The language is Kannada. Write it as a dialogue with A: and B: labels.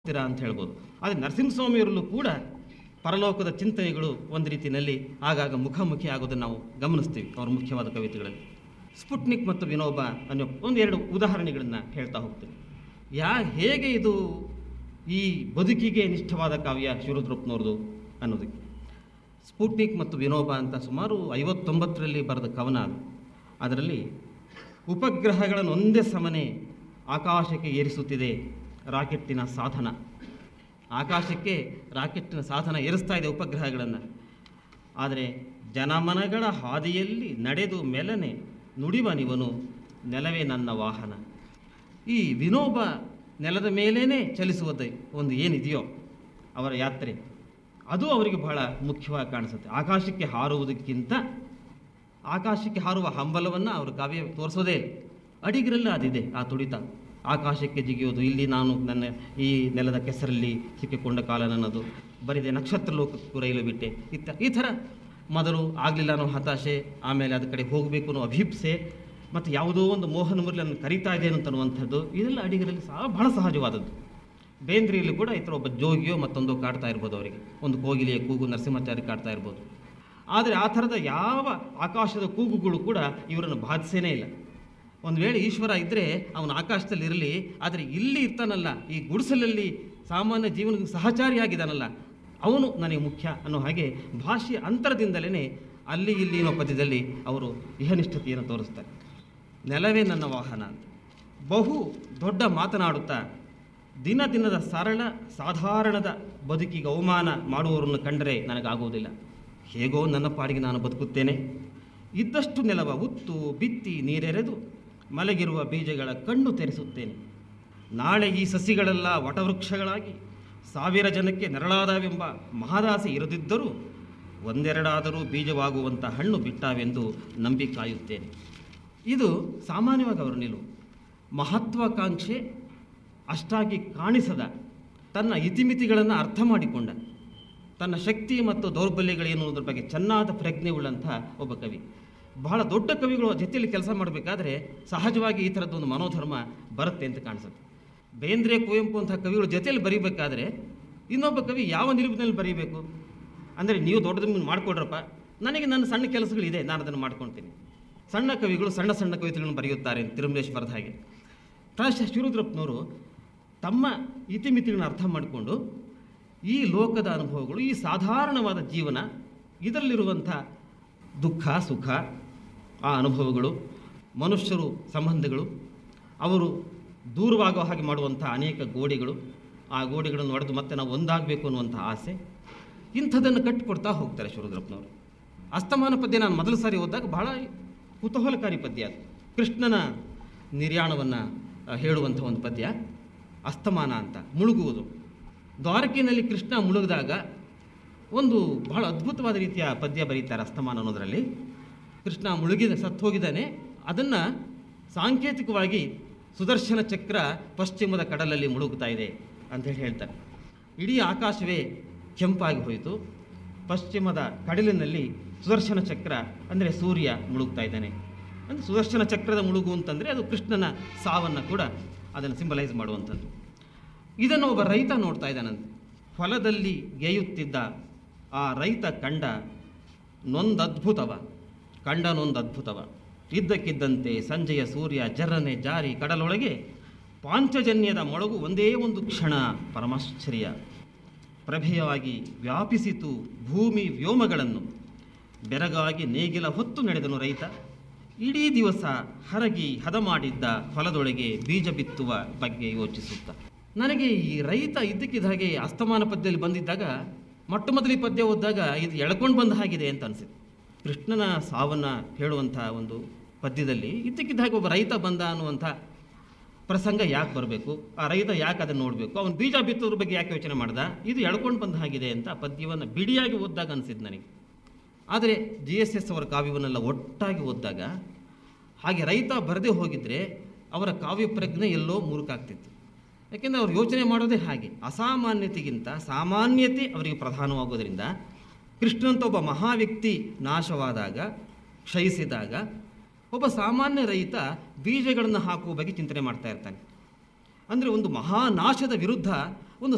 A: ಹೋಗ್ತೀರಾ ಅಂತ ಹೇಳ್ಬೋದು ಆದರೆ ನರಸಿಂಹಸ್ವಾಮಿಯವರಲ್ಲೂ ಕೂಡ ಪರಲೋಕದ ಚಿಂತನೆಗಳು ಒಂದು ರೀತಿಯಲ್ಲಿ ಆಗಾಗ ಮುಖಾಮುಖಿ ಆಗೋದನ್ನು ನಾವು ಗಮನಿಸ್ತೀವಿ ಅವರ ಮುಖ್ಯವಾದ ಕವಿತೆಗಳಲ್ಲಿ ಸ್ಪುಟ್ನಿಕ್ ಮತ್ತು ವಿನೋಬ ಅನ್ನೋ ಒಂದೆರಡು ಉದಾಹರಣೆಗಳನ್ನು ಹೇಳ್ತಾ ಹೋಗ್ತೀನಿ ಯಾ ಹೇಗೆ ಇದು ಈ ಬದುಕಿಗೆ ನಿಷ್ಠವಾದ ಕಾವ್ಯ ಶಿವರುದ್ರಪ್ಪನವ್ರದ್ದು ಅನ್ನೋದಕ್ಕೆ ಸ್ಪುಟ್ನಿಕ್ ಮತ್ತು ವಿನೋಬ ಅಂತ ಸುಮಾರು ಐವತ್ತೊಂಬತ್ತರಲ್ಲಿ ಬರೆದ ಕವನ ಅದು ಅದರಲ್ಲಿ ಉಪಗ್ರಹಗಳನ್ನು ಒಂದೇ ಸಮನೆ ಆಕಾಶಕ್ಕೆ ಏರಿಸುತ್ತಿದೆ ರಾಕೆಟ್ಟಿನ ಸಾಧನ ಆಕಾಶಕ್ಕೆ ರಾಕೆಟ್ಟಿನ ಸಾಧನ ಏರಿಸ್ತಾ ಇದೆ ಉಪಗ್ರಹಗಳನ್ನು ಆದರೆ ಜನಮನಗಳ ಹಾದಿಯಲ್ಲಿ ನಡೆದು ಮೆಲನೆ ನುಡಿವನಿವನು ನೆಲವೇ ನನ್ನ ವಾಹನ ಈ ವಿನೋಬ ನೆಲದ ಮೇಲೇ ಚಲಿಸುವುದು ಒಂದು ಏನಿದೆಯೋ ಅವರ ಯಾತ್ರೆ ಅದು ಅವರಿಗೆ ಬಹಳ ಮುಖ್ಯವಾಗಿ ಕಾಣಿಸುತ್ತೆ ಆಕಾಶಕ್ಕೆ ಹಾರುವುದಕ್ಕಿಂತ ಆಕಾಶಕ್ಕೆ ಹಾರುವ ಹಂಬಲವನ್ನು ಅವರು ಕಾವ್ಯ ತೋರಿಸೋದೇ ಇಲ್ಲ ಅಡಿಗರಲ್ಲ ಅದಿದೆ ಆ ತುಡಿತ ಆಕಾಶಕ್ಕೆ ಜಿಗಿಯೋದು ಇಲ್ಲಿ ನಾನು ನನ್ನ ಈ ನೆಲದ ಕೆಸರಲ್ಲಿ ಸಿಕ್ಕಿಕೊಂಡ ಕಾಲ ನನ್ನದು ಬರಿದೆ ನಕ್ಷತ್ರ ಲೋಕಕ್ಕೂ ರೈಲು ಬಿಟ್ಟೆ ಇತ್ತ ಈ ಥರ ಮೊದಲು ಆಗಲಿಲ್ಲ ಅನ್ನೋ ಹತಾಶೆ ಆಮೇಲೆ ಅದ ಕಡೆ ಹೋಗಬೇಕು ಅನ್ನೋ ಅಭಿಪ್ಸೆ ಮತ್ತು ಯಾವುದೋ ಒಂದು ಮೋಹನ ಮುರಳಿ ನನ್ನ ಕರೀತಾ ಇದೆ ಅಂತನ್ನುವಂಥದ್ದು ಇದೆಲ್ಲ ಅಡಿಗರಲ್ಲಿ ಸಹ ಬಹಳ ಸಹಜವಾದದ್ದು ಬೇಂದ್ರಿಯಲ್ಲಿ ಕೂಡ ಈ ಥರ ಒಬ್ಬ ಜೋಗಿಯೋ ಮತ್ತೊಂದೋ ಕಾಡ್ತಾ ಇರ್ಬೋದು ಅವರಿಗೆ ಒಂದು ಕೋಗಿಲೆಯ ಕೂಗು ನರಸಿಂಹಾಚಾರ್ಯ ಕಾಡ್ತಾ ಇರ್ಬೋದು ಆದರೆ ಆ ಥರದ ಯಾವ ಆಕಾಶದ ಕೂಗುಗಳು ಕೂಡ ಇವರನ್ನು ಬಾಧಿಸೇನೇ ಇಲ್ಲ ಒಂದು ವೇಳೆ ಈಶ್ವರ ಇದ್ದರೆ ಅವನು ಆಕಾಶದಲ್ಲಿ ಇರಲಿ ಆದರೆ ಇಲ್ಲಿ ಇರ್ತಾನಲ್ಲ ಈ ಗುಡಿಸಲಲ್ಲಿ ಸಾಮಾನ್ಯ ಜೀವನದ ಸಹಚಾರಿಯಾಗಿದ್ದಾನಲ್ಲ ಅವನು ನನಗೆ ಮುಖ್ಯ ಅನ್ನೋ ಹಾಗೆ ಭಾಷೆಯ ಅಂತರದಿಂದಲೇ ಅಲ್ಲಿ ಇಲ್ಲಿ ಅನ್ನೋ ಪದ್ಯದಲ್ಲಿ ಅವರು ಇಹನಿಷ್ಠತೆಯನ್ನು ತೋರಿಸ್ತಾರೆ ನೆಲವೇ ನನ್ನ ವಾಹನ ಅಂತ ಬಹು ದೊಡ್ಡ ಮಾತನಾಡುತ್ತಾ ದಿನ ದಿನದ ಸರಳ ಸಾಧಾರಣದ ಬದುಕಿಗೆ ಅವಮಾನ ಮಾಡುವವರನ್ನು ಕಂಡರೆ ನನಗಾಗುವುದಿಲ್ಲ ಹೇಗೋ ನನ್ನ ಪಾಡಿಗೆ ನಾನು ಬದುಕುತ್ತೇನೆ ಇದ್ದಷ್ಟು ನೆಲವ ಉತ್ತು ಬಿತ್ತಿ ನೀರೆರೆದು ಮಲಗಿರುವ ಬೀಜಗಳ ಕಣ್ಣು ತೆರೆಸುತ್ತೇನೆ ನಾಳೆ ಈ ಸಸಿಗಳೆಲ್ಲ ವಟವೃಕ್ಷಗಳಾಗಿ ಸಾವಿರ ಜನಕ್ಕೆ ನೆರಳಾದವೆಂಬ ಮಹದಾಸೆ ಇರದಿದ್ದರೂ ಒಂದೆರಡಾದರೂ ಬೀಜವಾಗುವಂಥ ಹಣ್ಣು ಬಿಟ್ಟಾವೆಂದು ನಂಬಿ ಕಾಯುತ್ತೇನೆ ಇದು ಸಾಮಾನ್ಯವಾಗಿ ಅವರ ನಿಲುವು ಮಹತ್ವಾಕಾಂಕ್ಷೆ ಅಷ್ಟಾಗಿ ಕಾಣಿಸದ ತನ್ನ ಇತಿಮಿತಿಗಳನ್ನು ಅರ್ಥ ಮಾಡಿಕೊಂಡ ತನ್ನ ಶಕ್ತಿ ಮತ್ತು ದೌರ್ಬಲ್ಯಗಳೇನು ಅನ್ನೋದ್ರ ಬಗ್ಗೆ ಚೆನ್ನಾದ ಪ್ರಜ್ಞೆ ಉಳ್ಳಂಥ ಒಬ್ಬ ಕವಿ ಬಹಳ ದೊಡ್ಡ ಕವಿಗಳು ಜೊತೆಯಲ್ಲಿ ಕೆಲಸ ಮಾಡಬೇಕಾದ್ರೆ ಸಹಜವಾಗಿ ಈ ಥರದ್ದೊಂದು ಮನೋಧರ್ಮ ಬರುತ್ತೆ ಅಂತ ಕಾಣಿಸುತ್ತೆ ಬೇಂದ್ರೆ ಕುವೆಂಪು ಅಂಥ ಕವಿಗಳು ಜೊತೆಯಲ್ಲಿ ಬರೀಬೇಕಾದ್ರೆ ಇನ್ನೊಬ್ಬ ಕವಿ ಯಾವ ನಿಲುವಿನಲ್ಲಿ ಬರೀಬೇಕು ಅಂದರೆ ನೀವು ದೊಡ್ಡದನ್ನು ಮಾಡಿಕೊಡ್ರಪ್ಪ ನನಗೆ ನನ್ನ ಸಣ್ಣ ಕೆಲಸಗಳಿದೆ ನಾನು ಅದನ್ನು ಮಾಡ್ಕೊಳ್ತೀನಿ ಸಣ್ಣ ಕವಿಗಳು ಸಣ್ಣ ಸಣ್ಣ ಕವಿತೆಗಳನ್ನು ಬರೆಯುತ್ತಾರೆ ತಿರುಮಲೇಶ್ ಬರೆದ ಹಾಗೆ ಪ್ರಾಯಶಃ ಶಿವರುದ್ರಪ್ಪನವರು ತಮ್ಮ ಇತಿಮಿತಿಗಳನ್ನ ಅರ್ಥ ಮಾಡಿಕೊಂಡು ಈ ಲೋಕದ ಅನುಭವಗಳು ಈ ಸಾಧಾರಣವಾದ ಜೀವನ ಇದರಲ್ಲಿರುವಂಥ ದುಃಖ ಸುಖ ಆ ಅನುಭವಗಳು ಮನುಷ್ಯರು ಸಂಬಂಧಗಳು ಅವರು ದೂರವಾಗೋ ಹಾಗೆ ಮಾಡುವಂಥ ಅನೇಕ ಗೋಡೆಗಳು ಆ ಗೋಡೆಗಳನ್ನು ಒಡೆದು ಮತ್ತೆ ನಾವು ಒಂದಾಗಬೇಕು ಅನ್ನುವಂಥ ಆಸೆ ಇಂಥದ್ದನ್ನು ಕಟ್ಟಿಕೊಡ್ತಾ ಹೋಗ್ತಾರೆ ಶಿವರುದ್ರಪ್ಪನವರು ಅಸ್ತಮಾನ ಪದ್ಯ ನಾನು ಮೊದಲ ಸಾರಿ ಓದಿದಾಗ ಬಹಳ ಕುತೂಹಲಕಾರಿ ಪದ್ಯ ಅದು ಕೃಷ್ಣನ ನಿರ್ಯಾಣವನ್ನು ಹೇಳುವಂಥ ಒಂದು ಪದ್ಯ ಅಸ್ತಮಾನ ಅಂತ ಮುಳುಗುವುದು ದ್ವಾರಕೆಯಲ್ಲಿ ಕೃಷ್ಣ ಮುಳುಗಿದಾಗ ಒಂದು ಬಹಳ ಅದ್ಭುತವಾದ ರೀತಿಯ ಪದ್ಯ ಬರೀತಾರೆ ಅಸ್ತಮಾನ ಅನ್ನೋದರಲ್ಲಿ ಕೃಷ್ಣ ಮುಳುಗಿದ ಸತ್ತು ಹೋಗಿದ್ದಾನೆ ಅದನ್ನು ಸಾಂಕೇತಿಕವಾಗಿ ಸುದರ್ಶನ ಚಕ್ರ ಪಶ್ಚಿಮದ ಕಡಲಲ್ಲಿ ಮುಳುಗುತ್ತಾ ಇದೆ ಅಂತೇಳಿ ಹೇಳ್ತಾರೆ ಇಡೀ ಆಕಾಶವೇ ಕೆಂಪಾಗಿ ಹೋಯಿತು ಪಶ್ಚಿಮದ ಕಡಲಿನಲ್ಲಿ ಸುದರ್ಶನ ಚಕ್ರ ಅಂದರೆ ಸೂರ್ಯ ಮುಳುಗ್ತಾ ಇದ್ದಾನೆ ಅಂದರೆ ಸುದರ್ಶನ ಚಕ್ರದ ಮುಳುಗು ಅಂತಂದರೆ ಅದು ಕೃಷ್ಣನ ಸಾವನ್ನು ಕೂಡ ಅದನ್ನು ಸಿಂಬಲೈಸ್ ಮಾಡುವಂಥದ್ದು ಇದನ್ನು ಒಬ್ಬ ರೈತ ನೋಡ್ತಾ ಇದ್ದಾನಂತೆ ಹೊಲದಲ್ಲಿ ಗೆಯುತ್ತಿದ್ದ ಆ ರೈತ ಕಂಡ ನೊಂದದ್ಭುತವ ಕಂಡ ನೊಂದದ್ಭುತವ ಇದ್ದಕ್ಕಿದ್ದಂತೆ ಸಂಜೆಯ ಸೂರ್ಯ ಜರ್ರನೆ ಜಾರಿ ಕಡಲೊಳಗೆ ಪಾಂಚಜನ್ಯದ ಮೊಳಗು ಒಂದೇ ಒಂದು ಕ್ಷಣ ಪರಮಾಶ್ಚರ್ಯ ಪ್ರಭೆಯಾಗಿ ವ್ಯಾಪಿಸಿತು ಭೂಮಿ ವ್ಯೋಮಗಳನ್ನು ಬೆರಗಾಗಿ ನೇಗಿಲ ಹೊತ್ತು ನಡೆದನು ರೈತ ಇಡೀ ದಿವಸ ಹರಗಿ ಹದ ಮಾಡಿದ್ದ ಹೊಲದೊಳಗೆ ಬೀಜ ಬಿತ್ತುವ ಬಗ್ಗೆ ಯೋಚಿಸುತ್ತ ನನಗೆ ಈ ರೈತ ಇದ್ದಕ್ಕಿದ್ದ ಹಾಗೆ ಅಸ್ತಮಾನ ಪದ್ಯದಲ್ಲಿ ಬಂದಿದ್ದಾಗ ಮೊಟ್ಟ ಮೊದಲ ಪದ್ಯ ಓದಿದಾಗ ಇದು ಎಳ್ಕೊಂಡು ಬಂದ ಹಾಗಿದೆ ಅಂತ ಅನಿಸಿತು ಕೃಷ್ಣನ ಸಾವನ್ನು ಹೇಳುವಂಥ ಒಂದು ಪದ್ಯದಲ್ಲಿ ಇದ್ದಕ್ಕಿದ್ದ ಹಾಗೆ ಒಬ್ಬ ರೈತ ಬಂದ ಅನ್ನುವಂಥ ಪ್ರಸಂಗ ಯಾಕೆ ಬರಬೇಕು ಆ ರೈತ ಯಾಕೆ ಅದನ್ನು ನೋಡಬೇಕು ಅವನು ಬೀಜ ಬಿತ್ತೋದ್ರ ಬಗ್ಗೆ ಯಾಕೆ ಯೋಚನೆ ಮಾಡ್ದ ಇದು ಎಳ್ಕೊಂಡು ಬಂದ ಹಾಗಿದೆ ಅಂತ ಪದ್ಯವನ್ನು ಬಿಡಿಯಾಗಿ ಓದಿದಾಗ ಅನಿಸಿದ್ದು ನನಗೆ ಆದರೆ ಜಿ ಎಸ್ ಎಸ್ ಅವರ ಕಾವ್ಯವನ್ನೆಲ್ಲ ಒಟ್ಟಾಗಿ ಓದಿದಾಗ ಹಾಗೆ ರೈತ ಬರದೇ ಹೋಗಿದ್ರೆ ಅವರ ಕಾವ್ಯ ಪ್ರಜ್ಞೆ ಎಲ್ಲೋ ಮುರುಕಾಗ್ತಿತ್ತು ಯಾಕೆಂದರೆ ಅವ್ರು ಯೋಚನೆ ಮಾಡೋದೇ ಹಾಗೆ ಅಸಾಮಾನ್ಯತೆಗಿಂತ ಸಾಮಾನ್ಯತೆ ಅವರಿಗೆ ಪ್ರಧಾನವಾಗೋದರಿಂದ ಕೃಷ್ಣಂತ ಒಬ್ಬ ಮಹಾವ್ಯಕ್ತಿ ನಾಶವಾದಾಗ ಕ್ಷಯಿಸಿದಾಗ ಒಬ್ಬ ಸಾಮಾನ್ಯ ರೈತ ಬೀಜಗಳನ್ನು ಹಾಕುವ ಬಗ್ಗೆ ಚಿಂತನೆ ಮಾಡ್ತಾ ಇರ್ತಾನೆ ಅಂದರೆ ಒಂದು ಮಹಾನಾಶದ ವಿರುದ್ಧ